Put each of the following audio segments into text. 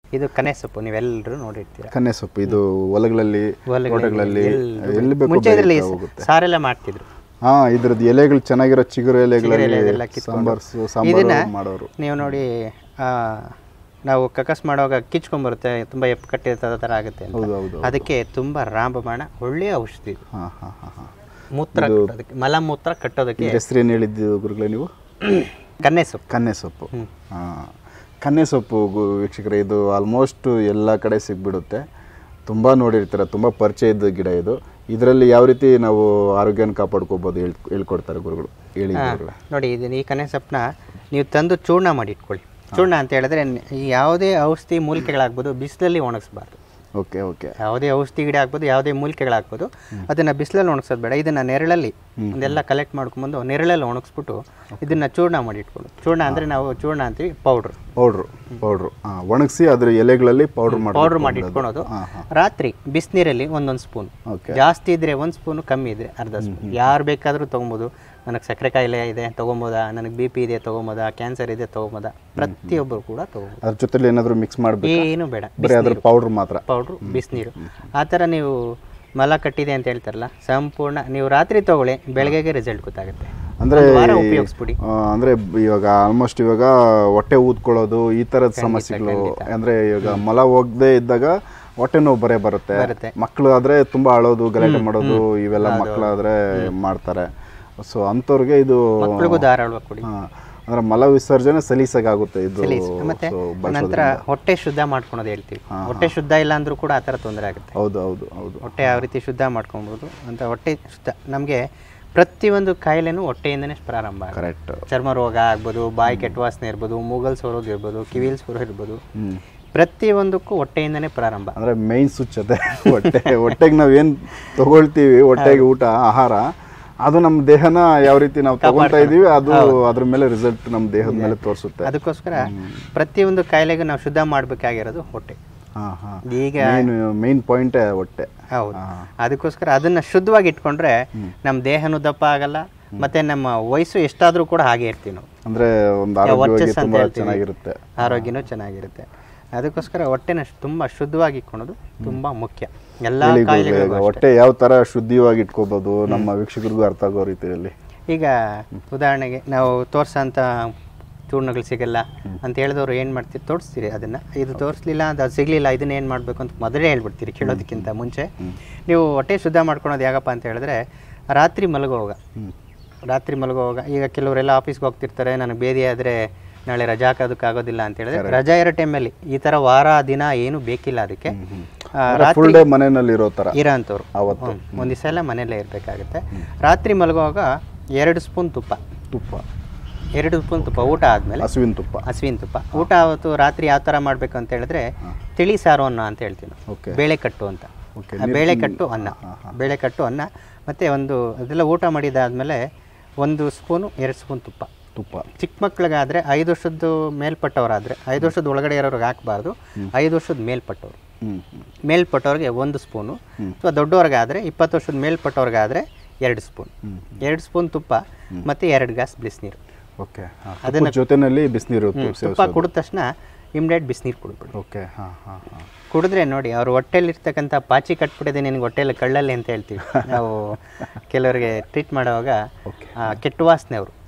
ಇದು ಕನೆ ಸೊಪ್ಪು ನೀವೆಲ್ಲರೂ ನೋಡಿರ್ತೀರ ಕನ್ನೆ ಸೊಪ್ಪು ಇದು ಹೊಲಗಳಲ್ಲಿ ಹೊಲಗಳಲ್ಲಿ ತೋಟಗಳಲ್ಲಿ ಎಲ್ಲಿ- ಎಲ್ಲಿ ಬೇಕು ಮುಂಚೆ ಇದರಲ್ಲಿ ಬೆಳೀತಾ ಹೋಗುತ್ತೆ ಸಾರೆಲ್ಲ ಮಾಡ್ತಿದ್ರು ಹಾ ಇದ್ರದ್ದು ಎಲೆಗಳು ಚೆನ್ನಾಗಿರೋ ಚಿಗುರು ಎಲೆಗಳಲ್ಲಿ ಎಲೆದೆಲ್ಲ ಕಿತ್ಕೊಂಡು. ಸಾಂಬಾರ್ಸು ಸಾಂಬಾರು ಇದನ್ನ ಮಾಡೋರು ನೀವು ನೋಡಿ ಆ, ನಾವು ಕಕಸ್ ಮಾಡುವಾಗ ಕಿಚ್ಕೊಂಡ್ಬರುತ್ತೆ ತುಂಬ ಎಪ್ಪು ಕಟ್ಟಿರ್ತದ ಥರ ಆಗುತ್ತೆ ಅಂತ ಹೌದು ಹೌದು ಅದಕ್ಕೆ ತುಂಬ ರಾಮಬಾಣ ಒಳ್ಳೆಯ ಔಷಧಿ ಇದು ಹಾ ಹಾ ಹಾ ಹಾ ಮೂತ್ರ ಕಟ್ಟೋದಕ್ಕೆ ಮಲಮೂತ್ರ ಕಟ್ಟೋದಕ್ಕೆ ಹೆಸರು ಏನು ಹೇಳಿದ್ದು ಗುರುಗಳೇ ನೀವು ಕನ್ನೆ ಸೊಪ್ಪು ಕನ್ನೆ ಸೊಪ್ಪು ಹಾ ಕನ್ನೆ ಸೊಪ್ಪು ಗು- ವೀಕ್ಷಕರೇ ಇದು ಆಲ್ಮೋಸ್ಟ್ ಎಲ್ಲ ಕಡೆ ಸಿಗ್ಬಿಡುತ್ತೆ ತುಂಬ ನೋಡಿರ್ತಾರೆ ತುಂಬ ಪರಿಚಯ ಇದ್ದ ಗಿಡ ಇದು ಇದರಲ್ಲಿ ಯಾವ ರೀತಿ ನಾವು ಆರೋಗ್ಯನ ಕಾಪಾಡ್ಕೋಬೋದು ಹೇಳ್ ಹೇಳ್ಕೊಡ್ತಾರೆ ಗುರುಗಳು ಹೇಳಿ ಗುರುಗಳೇ ನೋಡಿ ಇದನ್ನ ಈ ಕನ್ನೆ ಸೊಪ್ಪನ್ನ ನೀವು ತಂದು ಚೂರ್ಣ ಮಾಡಿ ಇಟ್ಕೊಳ್ಳಿ ಚೂರ್ಣ ಅಂತ ಹೇಳಿದ್ರೆ ನ- ಈ ಯಾವುದೇ ಔಷಧಿ ಮೂಲಿಕೆಗಳಾಗ್ಬೋದು ಬಿಸಿಲಲ್ಲಿ ಒಣಗಿಸ್ಬಾರ್ದು ಓಕೆ ಓಕೆ ಯಾವುದೇ ಔಷಧಿ ಗಿಡ ಆಗ್ಬೋದು ಯಾವುದೇ ಮೂಲಿಕೆಗಳಾಗ್ಬೋದು ಅದನ್ನ ಬಿಸಿಲಲ್ಲಿ ಒಣಗಿಸೋದು ಬೇಡ ಇದನ್ನ ನೆರಳಲ್ಲಿ ಒಂದೆಲ್ಲ ಕಲೆಕ್ಟ್ ಮಾಡ್ಕೊಂಬಂದು ನೆರಳಲ್ಲಿ ಒಣಗಿಸ್ಬಿಟ್ಟು ಇದನ್ನ ಚೂರ್ಣ ಮಾಡಿ ಇಟ್ಕೊಳ್ಳೋದು ಚೂರ್ಣ ಅಂದ್ರೆ ನಾವು ಚೂರ್ಣ ಅಂತೀವಿ ಪೌಡ್ರ್ ಪೌಡ್ರು ಪೌಡ್ರು ಹಾಂ ಒಣಗಿಸಿ ಅದ್ರ ಎಲೆಗಳಲ್ಲಿ ಪೌಡ್ರ್ ಮಾಡಿ ಪೌಡ್ರ್ ಮಾಡಿ ಇಟ್ಕೊಳೋದು ರಾತ್ರಿ ಬಿಸಿನೀರಲ್ಲಿ ಒಂದೊಂದು ಸ್ಪೂನ್ ಓಕೆ ಜಾಸ್ತಿ ಇದ್ರೆ ಒಂದು ಸ್ಪೂನು ಕಮ್ಮಿ ಇದ್ರೆ ಅರ್ಧ ಸ್ಪೂನ್ ಯಾರು ಬೇಕಾದರೂ ತೊಗೊಬೋದು ನನಗೆ ಸಕ್ಕರೆ ಕಾಯಿಲೆ ಇದೆ ತೊಗೊಬೋದಾ ನನಗೆ ಬಿ ಪಿ ಇದೆ ತೊಗೊಬೋದಾ ಕ್ಯಾನ್ಸರ್ ಇದೆ ತೊಗೊಬೋದಾ ಪ್ರತಿಯೊಬ್ಬರು ಕೂಡ ತೊಗೋಬೋದು ಅದ್ರ ಜೊತೆಲಿ ಏನಾದರೂ ಮಿಕ್ಸ್ ಮಾಡಬೇಕು ಏನು ಬೇಡ ಬರೀ ಅದ್ರ ಪೌಡ್ರ್ ಮಾತ್ರ ಪೌಡ್ರು ಬಿಸಿನೀರು ಆ ಥರ ನೀವು ಮಲ ಕಟ್ಟಿದೆ ಅಂತ ಹೇಳ್ತಾರಲ್ಲ ಸಂಪೂರ್ಣ ನೀವು ರಾತ್ರಿ ತಗೊಳ್ಳಿ ಬೆಳಗ್ಗೆಗೆ ರಿಸಲ್ಟ್ ಗೊತ್ತಾಗುತ್ತೆ ಅಂದ್ರೆ ಒಂದು ವಾರ ಉಪಯೋಗಿಸ್ಬಿಡಿ ಆ, ಅಂದ್ರೆ ಬ- ಇವಾಗ ಆಲ್ಮೋಸ್ಟ್ ಇವಾಗ ಹೊಟ್ಟೆ ಊದ್ಕೊಳ್ಳೋದು ಈ ತರದ ಸಮಸ್ಯೆಗಳು ಅಂದ್ರೆ ಇವಾಗ ಮಲ ಹೋಗದೆ ಇದ್ದಾಗ ಹೊಟ್ಟೆ ನೋವು ಬರೇ ಬರುತ್ತೆ ಬರುತ್ತೆ. ಮಕ್ಕಳು ಆದ್ರೆ ತುಂಬಾ ಅಳೋದು ಗಲಾಟೆ ಮಾಡೋದು ಇವೆಲ್ಲ ಮಕ್ಕಳಾದ್ರೆ ಮಾಡ್ತಾರೆ ಸೊ ಅಂಥವ್ರಿಗೆ ಇದು ಮಕ್ಳಿಗೂ ಧಾರಾಳವಾಗಿ ಕೊಡಿ ಆ, ಅಂದ್ರೆ ಮಲ ವಿಸರ್ಜನೆ ಸಲೀಸಾಗುತ್ತೆ ಇದು ಮತ್ತೆ so ನಂತರ ಹೊಟ್ಟೆ ಶುದ್ಧ ಮಾಡ್ಕೊಳೋದು ಹೇಳ್ತೀವಿ ಹೊಟ್ಟೆ ಶುದ್ಧ ಇಲ್ಲ ಅಂದ್ರೂ ಕೂಡ ಆ ಥರ ತೊಂದರೆ ಆಗುತ್ತೆ ಹೌದು ಹೌದು ಹೌದು ಹೊಟ್ಟೆ ಯಾವ ರೀತಿ ಶುದ್ಧ ಮಾಡ್ಕೊಬೋದು ಅಂತ ಹೊಟ್ಟೆ ಶುದ್ಧ ನಮಗೆ ಪ್ರತಿಯೊಂದು ಕಾಯಿಲೆನೂ ಹೊಟ್ಟೆಯಿಂದನೇ ಪ್ರಾರಂಭ ಆಗುತ್ತೆ ಕರೆಕ್ಟ್ ಚರ್ಮ ರೋಗ ಆಗ್ಬೋದು ಬಾಯಿ ಕೆಟ್ಟ ವಾಸನೆ ಇರ್ಬೋದು ಮೂಗಲ್ ಸೋರೋದು ಇರ್ಬೋದು ಕಿವಿಲ್ ಸೋರೋ ಇರ್ಬೋದು ಹ್ಮ್ ಪ್ರತಿಯೊಂದಕ್ಕೂ ಹೊಟ್ಟೆಯಿಂದನೇ ಪ್ರಾರಂಭ ಅಂದ್ರೆ ಮೈನ್ ಸ್ವಿಚ್ ಅದೇ ಹೊಟ್ಟೆ ಹೊಟ್ಟೆಗೆ ನಾವೇನ್ ತಗೊಳ್ತೀವಿ ಹೊಟ್ಟೆಗೆ ಊಟ ಆಹಾರ ಅದು ನಮ್ಮ ದೇಹನ ಯಾವ ರೀತಿ ನಾವು ತಗೊಳ್ತಾ ಇದೀವಿ ಅದು ಅದ್ರ ಮೇಲೆ ರಿಸಲ್ಟ್ ನಮ್ಮ ದೇಹದ ಮೇಲೆ ತೋರಿಸುತ್ತೆ ಅದಕ್ಕೋಸ್ಕರ ಪ್ರತಿಯೊಂದು ಕಾಯಿಲೆಗೂ ನಾವು ಶುದ್ಧ ಮಾಡಬೇಕಾಗಿರೋದು ಹೊಟ್ಟೆ ಹಾ ಹಾ ಈಗ ಮೇನ್ ಮೇನ್ ಪಾಯಿಂಟೇ ಹೊಟ್ಟೆ ಹೌದು ಅದಕ್ಕೋಸ್ಕರ ಅದನ್ನ ಶುದ್ಧವಾಗಿ ಇಟ್ಕೊಂಡ್ರೆ ನಮ್ಮ ದೇಹನೂ ದಪ್ಪ ಆಗಲ್ಲ ಮತ್ತೆ ನಮ್ಮ ವಯಸ್ಸು ಎಷ್ಟಾದ್ರೂ ಕೂಡ ಹಾಗೆ ಇರ್ತೀವಿ ನಾವು ಅಂದ್ರೆ ಒಂದು ಆರೋಗ್ಯವಾಗಿ ವರ್ಚಸ್ಸು ಅಂತ ತುಂಬಾ ಹೇಳ್ತೀವಿ. ಚೆನ್ನಾಗಿರುತ್ತೆ ಆರೋಗ್ಯನೂ ಚೆನ್ನಾಗಿರುತ್ತೆ ಅದಕ್ಕೋಸ್ಕರ ಹೊಟ್ಟೆನ ಶ್- ತುಂಬಾ ಶುದ್ಧವಾಗಿ ಇಟ್ಕೊಳೋದು ತುಂಬಾ ಮುಖ್ಯ ಎಲ್ಲ ಹೇಳಿ ಗುರುಗಳೇ, ಕಾಯಿಲೆಗಳಿಗೂ ಈಗ ಹೊಟ್ಟೆ ಯಾವ ತರ ಶುದ್ಧವಾಗಿ ಇಟ್ಕೋಬಹುದು ನಮ್ಮ ವೀಕ್ಷಕರಿಗೂ ಅರ್ಥ ಆಗೋ ರೀತಿಯಲ್ಲಿ ಈಗ ಉದಾಹರಣೆಗೆ ನಾವು ತೋರ್ಸೋಂಥ ಚೂರ್ಣಗಳು ಸಿಗಲ್ಲ ಅಂತ ಹೇಳಿದವರು ಏನು ಮಾಡ್ತೀರಿ ತೋರಿಸ್ತೀರಿ ಅದನ್ನು ಇದು ತೋರಿಸ್ಲಿಲ್ಲ ಅದು ಸಿಗಲಿಲ್ಲ ಇದನ್ನ ಏನು ಮಾಡಬೇಕು ಅಂತ ಮೊದಲೇ ಹೇಳ್ಬಿಡ್ತೀರಿ ಕೇಳೋದಕ್ಕಿಂತ ಮುಂಚೆ ನೀವು ಹೊಟ್ಟೆ ಶುದ್ಧ ಮಾಡ್ಕೊಳೋದು ಯಾಕಪ್ಪ ಅಂತ ಹೇಳಿದ್ರೆ ರಾತ್ರಿ ಮಲಗುವಾಗ ರಾತ್ರಿ ಮಲಗುವಾಗ ಈಗ ಕೆಲವರೆಲ್ಲ ಆಫೀಸ್ಗೆ ಹೋಗ್ತಿರ್ತಾರೆ ನನಗೆ ಬೇದಿ ಆದರೆ ನಾಳೆ ರಜಾ ಹಾಕೋದಕ್ಕಾಗೋದಿಲ್ಲ ಅಂತ ಹೇಳಿದ್ರೆ ರಜಾ ಇರೋ ಟೈಮಲ್ಲಿ ಈ ಥರ ವಾರ ದಿನ ಏನು ಬೇಕಿಲ್ಲ ಅದಕ್ಕೆ ಆ, ರಾತ್ರಿ ಫುಲ್ ಡೇ ಮನೆಯಲ್ಲಿ ಇರೋ ತರ ಇರೋ ಅಂಥವ್ರು ಅವತ್ತು ಒಂದು ದಿವಸ ಎಲ್ಲ ಮನೆಯಲ್ಲೇ ಇರಬೇಕಾಗುತ್ತೆ ರಾತ್ರಿ ಮಲಗುವಾಗ ಎರಡು ಸ್ಪೂನ್ ತುಪ್ಪ ತುಪ್ಪ ಎರಡು ಸ್ಪೂನ್ ತುಪ್ಪ ಊಟ ಆದಮೇಲೆ ಹಸುವಿನ ತುಪ್ಪ ಹಸುವಿನ ತುಪ್ಪ ಊಟ ಅವತ್ತು ರಾತ್ರಿ ಯಾವ ಥರ ಮಾಡಬೇಕು ಅಂತ ಹೇಳಿದ್ರೆ ತಿಳಿ ಸಾರು ಅನ್ನ ಅಂತ ಹೇಳ್ತೀವಿ ನಾವು ಓಕೆ ಬೇಳೆ ಕಟ್ಟು ಅಂತ ಓಕೆ ಆ ಬೇಳೆ ಕಟ್ಟು ಅನ್ನ ಬೇಳೆ ಕಟ್ಟು ಅನ್ನ ಮತ್ತು ಒಂದು ಅದೆಲ್ಲ ಊಟ ಮಾಡಿದಾದ್ಮೇಲೆ ಒಂದು ಸ್ಪೂನು ಎರಡು ಸ್ಪೂನ್ ತುಪ್ಪ ತುಪ್ಪ ಚಿಕ್ಕ ಮಕ್ಳಿಗಾದರೆ ಐದು ವರ್ಷದ್ದು ಮೇಲ್ಪಟ್ಟವರಾದರೆ ಐದು ವರ್ಷದ ಒಳಗಡೆ ಇರೋರಿಗೆ ಹಾಕಬಾರ್ದು ಐದು ವರ್ಷದ ಮೇಲ್ಪಟ್ಟವರು ಹ್ಮ್ ಹ್ಮ್. ಮೇಲ್ಪಟ್ಟವ್ರಿಗೆ ಒಂದು ಸ್ಪೂನು ಅಥವಾ ದೊಡ್ಡವ್ರಿಗಾದರೆ ಇಪ್ಪತ್ತು ವರ್ಷದ ಮೇಲ್ಪಟ್ಟವ್ರಿಗಾದರೆ ಎರಡು ಸ್ಪೂನ್ ಎರಡು ಸ್ಪೂನ್ ತುಪ್ಪ ಮತ್ತು ಎರಡು ಗ್ಲಾಸ್ ಬಿಸಿನೀರು ಓಕೆ ಹಾ, ತುಪ್ಪದ ಜೊತೆನಲ್ಲಿ ಬಿಸಿನೀರು ತುಪ್ಪ ಕುಡಿದ ತಕ್ಷಣ ಇಮ್ಡಿಯೇಟ್ ಬಿಸಿನೀರು ಕುಡಿದ್ಬಿಡು ಓಕೆ ಹಾಂ ಹಾಂ ಹಾಂ ಕುಡಿದ್ರೆ ನೋಡಿ ಅವ್ರ ಹೊಟ್ಟೆಲಿರ್ತಕ್ಕಂಥ ಪಾಚಿ ಕಟ್ಬಿಟ್ಟಿದೆ ನಿನಗೆ ಹೊಟ್ಟೆಲಿ ಕಳ್ಳಲ್ಲಿ ಅಂತ ಹೇಳ್ತೀವಿ ನಾವು ಕೆಲವರಿಗೆ ಟ್ರೀಟ್ ಮಾಡುವಾಗ ಆ, ಕೆಟ್ಟ ವಾಸನೆ ಅವರು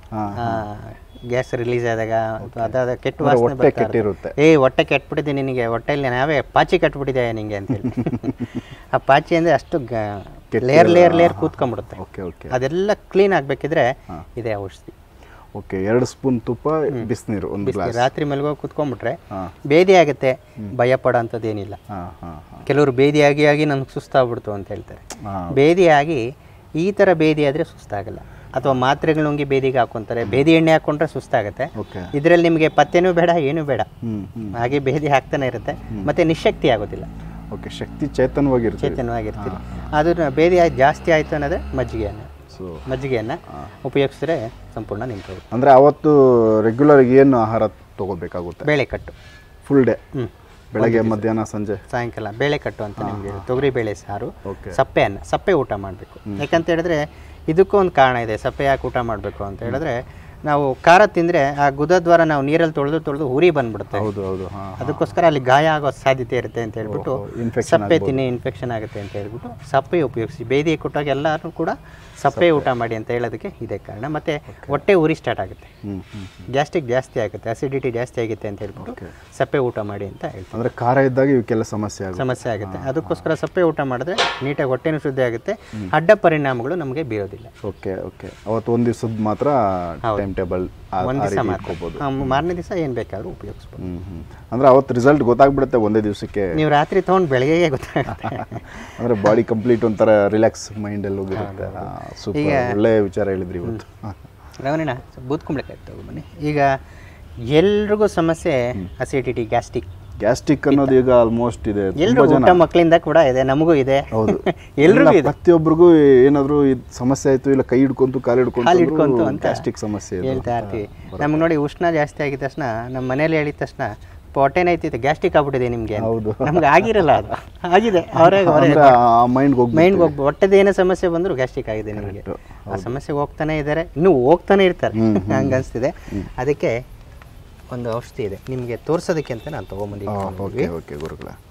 ಗ್ಯಾಸ್ ರಿಲೀಸ್ ಆದಾಗ ಅಥವಾ ಅದಾದ ಕೆಟ್ಟ ವಾಸನೆ ಹೊಟ್ಟೆ ಬರ್ತಾ ಇರುತ್ತೆ. ಕೆಟ್ಟಿರುತ್ತೆ ಏ ಹೊಟ್ಟೆ ಕೆಟ್ಬಿಟ್ಟಿದೆ ನಿನಗೆ ಹೊಟ್ಟೆಲಿ ನಾವೇ ಪಾಚಿ ಕಟ್ಬಿಟ್ಟಿದೆ ನಿಂಗೆ ಅಂತ ಹೇಳಿ ಆ ಪಾಚಿ ಅಂದರೆ ಅಷ್ಟು ಲೇಯರ್ ಲೇಯರ್ ಲೇಯರ್ ಕೂತ್ಕೊಂಡ್ಬಿಡುತ್ತೆ ಓಕೆ ಓಕೆ ಅದೆಲ್ಲ ಕ್ಲೀನ್ ಆಗಬೇಕಿದ್ರೆ ಇದೇ ಔಷಧಿ ಓಕೆ ಎರಡು ಸ್ಪೂನ್ ತುಪ್ಪ ಬಿಸಿನೀರು ಒಂದು ಗ್ಲಾಸ್ ರಾತ್ರಿ ಮಲಗೋ ಕೂತ್ಕೊಂಡ್ಬಿಟ್ರೆ ಹಾಂ ಬೇದಿ ಆಗುತ್ತೆ ಭಯ ಪಡೋ ಅಂಥದ್ದೇನಿಲ್ಲ ಹಾಂ ಹಾಂ ಹಾಂ ಕೆಲವರು ಬೇದಿ ಆಗಿ ಆಗಿ ನನಗೆ ಸುಸ್ತಾಗ್ಬಿಡ್ತು ಅಂತ ಹೇಳ್ತಾರೆ ಹಾಂ ಬೇದಿ ಆಗಿ ಈ ಥರ ಬೇದಿ ಆದರೆ ಸುಸ್ತಾಗಲ್ಲ ಅಥವಾ ಮಾತ್ರೆಗಳು ನುಂಗಿ ಬೇದಿಗೆ ಹಾಕೊಂತಾರೆ ಬೇದಿ ಎಣ್ಣೆ ಹಾಕೊಂಡ್ರೆ ಸುಸ್ತಾಗುತ್ತೆ ಓಕೆ ಇದರಲ್ಲಿ ನಿಮಗೆ ಪತ್ತೆನೂ ಬೇಡ ಏನೂ ಬೇಡ ಹ್ಞೂ ಹ್ಞೂ ಹಾಗೆ ಬೇದಿ ಹಾಕ್ತಾನೆ ಇರುತ್ತೆ ಮತ್ತೆ ನಿಶಕ್ತಿ ಆಗೋದಿಲ್ಲ ಓಕೆ ಶಕ್ತಿ ಚೇತನವಾಗಿರ್ತೀವಿ ಚೇತನವಾಗಿರ್ತೀರಿ ಅದನ್ನ ಬೇದಿ ಆಯ್ತು ಜಾಸ್ತಿ ಆಯಿತು ಅನ್ನೋದೇ ಮಜ್ಜಿಗೆಯನ್ನು ಸೊ ಮಜ್ಜಿಗೆಯನ್ನು ಉಪಯೋಗಿಸಿದ್ರೆ ಸಂಪೂರ್ಣ ನಿಂತೋಗುತ್ತೆ ಅಂದರೆ ಅವತ್ತು ರೆಗ್ಯುಲರ್ ಏನು ಆಹಾರ ತಗೋಬೇಕಾಗುತ್ತೆ ಬೇಳೆ ಕಟ್ಟು ಫುಲ್ ಡೇ ಹ್ಞೂ ಬೆಳಗ್ಗೆ ಮಧ್ಯಾಹ್ನ ಸಂಜೆ ಸಾಯಂಕಾಲ ಬೇಳೆ ಕಟ್ಟು ಅಂತ ನಿಮಗೆ ತೊಗರಿ ಬೇಳೆ ಸಾರು ಓಕೆ ಸಪ್ಪೆ ಅನ್ನ ಸಪ್ಪೆ ಊಟ ಮಾಡಬೇಕು ಯಾಕಂತ ಹೇಳಿದ್ರೆ ಇದಕ್ಕೂ ಒಂದು ಕಾರಣ ಇದೆ ಸಪ್ಪೆ ಯಾಕೆ ಊಟ ಮಾಡಬೇಕು ಅಂತ ಹೇಳಿದ್ರೆ ನಾವು ಖಾರ ತಿಂದರೆ ಆ ಗುದದ್ವಾರ ನಾವು ನೀರಲ್ಲಿ ತೊಳೆದು ತೊಳೆದು ಉರಿ ಬಂದ್ಬಿಡುತ್ತೆ ಹೌದು ಹೌದು ಹಾಂ ಅದಕ್ಕೋಸ್ಕರ ಅಲ್ಲಿ ಗಾಯ ಆಗೋ ಸಾಧ್ಯತೆ ಇರುತ್ತೆ ಅಂತ ಹೇಳ್ಬಿಟ್ಟು infection ಸಪ್ಪೆ ತಿನ್ನಿ ಇನ್ಫೆಕ್ಷನ್ ಆಗುತ್ತೆ ಅಂತ ಹೇಳ್ಬಿಟ್ಟು ಸಪ್ಪೆ ಉಪಯೋಗಿಸಿ ಬೇದಿ ಕೊಟ್ಟಾಗ ಎಲ್ಲರೂ ಕೂಡ ಸಪ್ಪೆ ಊಟ ಮಾಡಿ ಅಂತ ಹೇಳೋದಕ್ಕೆ ಇದೇ ಕಾರಣ ಮತ್ತು ಹೊಟ್ಟೆ ಉರಿ ಸ್ಟಾರ್ಟ್ ಆಗುತ್ತೆ ಹ್ಞೂ ಹ್ಞೂ ಗ್ಯಾಸ್ಟ್ರಿಕ್ ಜಾಸ್ತಿ ಆಗುತ್ತೆ ಅಸಿಡಿಟಿ ಜಾಸ್ತಿ ಆಗುತ್ತೆ ಅಂತ ಹೇಳ್ಬಿಟ್ಟು ಸಪ್ಪೆ ಊಟ ಮಾಡಿ ಅಂತ ಹೇಳ್ತೀವಿ ಅಂದರೆ ಖಾರ ಇದ್ದಾಗ ಇವಕ್ಕೆಲ್ಲ ಸಮಸ್ಯೆ ಆಗುತ್ತೆ ಸಮಸ್ಯೆ ಆಗುತ್ತೆ ಅದಕ್ಕೋಸ್ಕರ ಸಪ್ಪೆ ಊಟ ಮಾಡಿದ್ರೆ ನೀಟಾಗಿ ಹೊಟ್ಟೆನೂ ಶುದ್ಧಿ ಆಗುತ್ತೆ ಅಡ್ಡ ಪರಿಣಾಮಗಳು ನಮಗೆ ಬೀರೋದಿಲ್ಲ ಓಕೆ ಓಕೆ ಅವತ್ತು ಒಂದು ದಿವಸದ ಮಾತ್ರ ಟೈಮ್ ಟೇಬಲ್ ಒಂದು ದಿವಸ ಮಾತ್ರ ಮಾರನೇ ದಿವಸ ಏನು ಬೇಕಾದ್ರೂ ಉಪಯೋಗಿಸ್ಬೋದು ಹ್ಞೂ ಹ್ಞೂ ಅಂದರೆ ಅವತ್ತು ರಿಸಲ್ಟ್ ಗೊತ್ತಾಗ್ಬಿಡುತ್ತೆ ಒಂದೇ ದಿವಸಕ್ಕೆ ನೀವು ರಾತ್ರಿ ತೊಗೊಂಡು ಬೆಳಗ್ಗೆಗೆ ಗೊತ್ತಾಗುತ್ತೆ ಅಂದರೆ ಬಾಡಿ ಕಂಪ್ಲೀಟ್ ಒಂಥರ ರಿಲ್ಯಾಕ್ಸ್ ಮೈಂಡಲ್ಲಿ ಹೋಗಿರುತ್ತೆ ಸೂಪರ್ ಒಳ್ಳೆ ವಿಚಾರ ಹೇಳಿದ್ರಿ ಇವತ್ತು ರವಣಿನ ಬೂತ್ ಕುಂಬಳಕಾಯಿ ತಗೋ ಬನ್ನಿ ಈಗ ಎಲ್ರಿಗೂ ಸಮಸ್ಯೆ ಅಸಿಡಿಟಿ ಗ್ಯಾಸ್ಟ್ರಿಕ್ ಗ್ಯಾಸ್ಟ್ರಿಕ್ ಅನ್ನೋದು ಈಗ ಆಲ್ಮೋಸ್ಟ್ ಇದೆ ಎಲ್ರು ಊಟ ಮಕ್ಕಳಿಂದ ಕೂಡ ಇದೆ ನಮಗೂ ಇದೆ ಹೌದು ಎಲ್ರಿಗೂ ಎಲ್ಲ ಇದೆ ಪ್ರತಿಯೊಬ್ಬರಿಗೂ ಏನಾದರೂ ಇದು ಸಮಸ್ಯೆ ಆಯಿತು ಇಲ್ಲ ಕೈ ಹಿಡ್ಕೊಂತು ಕಾಲು ಕಾಲು ಹಿಡ್ಕೊಂತು ಹಿಡ್ಕೊಂತು ಅಂತ ಗ್ಯಾಸ್ಟ್ರಿಕ್ ಸಮಸ್ಯೆ ಇದು ಹೇಳ್ತಾ ಇರ್ತೀವಿ ನಮ್ಗೆ ನೋಡಿ ಉಷ್ಣ ಜಾಸ್ತಿ ಆಗಿದ ತಕ್ಷಣ ನಮ್ಮ ಮನೇಲಿ ಹೇಳಿದ ತಕ್ಷಣ ಹೊಟ್ಟೆನೈತಿತ್ತು ಗ್ಯಾಸ್ಟ್ರಿಕ್ ಆಗ್ಬಿಟ್ಟಿದೆ ನಿಮಗೆ ಹೌದು. ನಮ್ಗೆ ಆಗಿರಲ್ಲ ಅದು ಆಗಿದೆ ಅವರೇ ಅವರೇ ಅಂದ್ರೆ ಆ ಮೈಂಡ್ಗೆ ಹೋಗಿ ಮೈಂಡ್ಗೆ ಹೋಗಿ ಹೊಟ್ಟೆದ ಏನೇ ಸಮಸ್ಯೆ ಬಂದರೂ ಗ್ಯಾಸ್ಟ್ರಿಕ್ ಆಗಿದೆ ನಿಮಗೆ ಆ ಸಮಸ್ಯೆಗೆ ಹೋಗ್ತಾನೆ ಇದ್ದಾರೆ ಇನ್ನೂ ಹೋಗ್ತಾನೆ ಇರ್ತಾರೆ ಹಂಗೆ ಅನಿಸ್ತಿದೆ ಅದಕ್ಕೆ ಒಂದು ಔಷಧಿ ಇದೆ ನಿಮಗೆ ತೋರಿಸೋದಕ್ಕೆ ಅಂತ ನಾನು ತೊಗೊಂಬಂದಿದ್ದೀನಿ ಓಕೆ ಓಕೆ ಗುರುಗಳೇ